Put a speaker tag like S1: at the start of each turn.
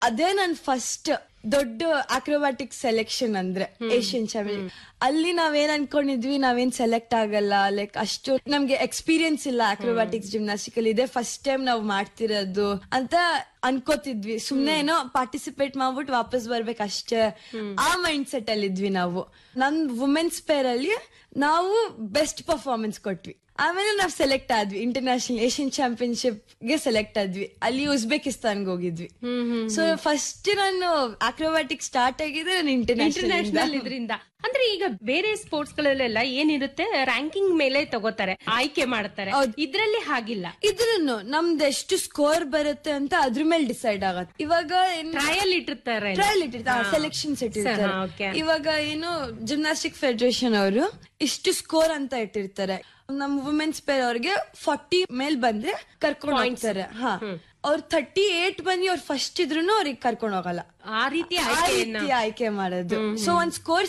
S1: ಅದೇ ನನ್ ಫಸ್ಟ್ ದೊಡ್ಡ ಅಕ್ರೋಬ್ಯಾಟಿಕ್ ಸೆಲೆಕ್ಷನ್ ಅಂದ್ರೆ ಏಷ್ಯನ್ ಚಾಂಪಿಯನ್ ಅಲ್ಲಿ ನಾವೇನ್ ಅನ್ಕೊಂಡಿದ್ವಿ ನಾವೇನ್ ಸೆಲೆಕ್ಟ್ ಆಗಲ್ಲ ಲೈಕ್ ಅಷ್ಟು ನಮ್ಗೆ ಎಕ್ಸ್ಪೀರಿಯನ್ಸ್ ಇಲ್ಲ ಅಕ್ರೋಬ್ಯಾಟಿಕ್ಸ್ ಜಿಮ್ನಾಸ್ಟಿಕ್ ಅಲ್ಲಿ ಇದೇ ಫಸ್ಟ್ ಟೈಮ್ ನಾವು ಮಾಡ್ತಿರೋದು ಅಂತ ಅನ್ಕೋತಿದ್ವಿ ಸುಮ್ನೆ ಏನೋ ಪಾರ್ಟಿಸಿಪೇಟ್ ಮಾಡ್ಬಿಟ್ಟು ವಾಪಸ್ ಬರ್ಬೇಕು ಅಷ್ಟೇ ಆ ಮೈಂಡ್ ಸೆಟ್ ಅಲ್ಲಿ ಇದ್ವಿ ನಾವು ನಮ್ ವುಮೆನ್ಸ್ ಪೇರ್ ಅಲ್ಲಿ ನಾವು ಬೆಸ್ಟ್ ಪರ್ಫಾರ್ಮೆನ್ಸ್ ಕೊಟ್ವಿ ಆಮೇಲೆ ನಾವು ಸೆಲೆಕ್ಟ್ ಆದ್ವಿ ಇಂಟರ್ನ್ಯಾಷನಲ್ ಏಷ್ಯನ್ ಚಾಂಪಿಯನ್ಶಿಪ್ ಗೆ ಸೆಲೆಕ್ಟ್ ಆದ್ವಿ ಅಲ್ಲಿ ಉಜ್ಬೇಕಿಸ್ತಾನ್ಗೆ ಹೋಗಿದ್ವಿ ಸೊ ಫಸ್ಟ್ ನಾನು ಅಕ್ರೋಬ್ಯಾಟಿಕ್ ಸ್ಟಾರ್ಟ್ ಆಗಿದ್ರೆ ನಾನು
S2: ಇಂಟರ್ನ್ಯಾಷನಲ್
S1: ಇಂಟರ್ನ್ಯಾಷನಲ್
S2: ಇದರಿಂದ ಅಂದ್ರೆ ಈಗ ಬೇರೆ ಸ್ಪೋರ್ಟ್ಸ್ ಗಳಲ್ಲೆಲ್ಲ ಏನಿರುತ್ತೆ ರ್ಯಾಂಕಿಂಗ್ ಮೇಲೆ ತಗೋತಾರೆ ಆಯ್ಕೆ ಮಾಡ್ತಾರೆ
S1: ಹೌದು.
S2: ಇದ್ರಲ್ಲಿ ಹಾಗಿಲ್ಲ
S1: ಇದ್ರೂನು ನಮ್ದು ಎಷ್ಟು ಸ್ಕೋರ್ ಬರುತ್ತೆ ಅಂತ ಅದ್ರ ಮೇಲೆ ಡಿಸೈಡ್ ಆಗತ್ತೆ ಇವಾಗ
S2: ಟ್ರಯಲ್ ಇಟ್ಟಿರ್ತಾರೆ
S1: ಟ್ರಯಲ್ ಇಟ್ಟಿರ್ತಾರೆ ಸೆಲೆಕ್ಷನ್ಸ್ ಇಟ್ಟಿರ್ತಾರೆ
S2: ಹಾ, okay.
S1: ಇವಾಗ ಏನು ಜಿಮ್ನಾಸ್ಟಿಕ್ ಫೆಡರೇಷನ್ ಅವರು ಇಷ್ಟು ಸ್ಕೋರ್ ಅಂತ ಇಟ್ಟಿರ್ತಾರೆ ನಮ್ ವುಮೆನ್ಸ್ ಪೇರ್ ಅವ್ರಿಗೆ ಫಾರ್ಟಿ ಮೇಲ್ ಬಂದ್ರೆ ಕರ್ಕೊಂಡು ಹೋಗ್ತಾರೆ ಹಾ ಅವ್ರು ಥರ್ಟಿ ಏಟ್ ಬಂದು ಅವ್ರು ಫಸ್ಟ್ ಇದ್ರು ಅವ್ರಿಗೆ ಕರ್ಕೊಂಡು ಹೋಗಲ್ಲ
S2: ಆ ರೀತಿ
S1: ಆ
S2: ಆಯ್ಕೆಯನ್ನ
S1: ರೀತಿ ಆಯ್ಕೆ ಮಾಡೋದು ಸೊ ಒಂದ್ ಸ್ಕೋರ್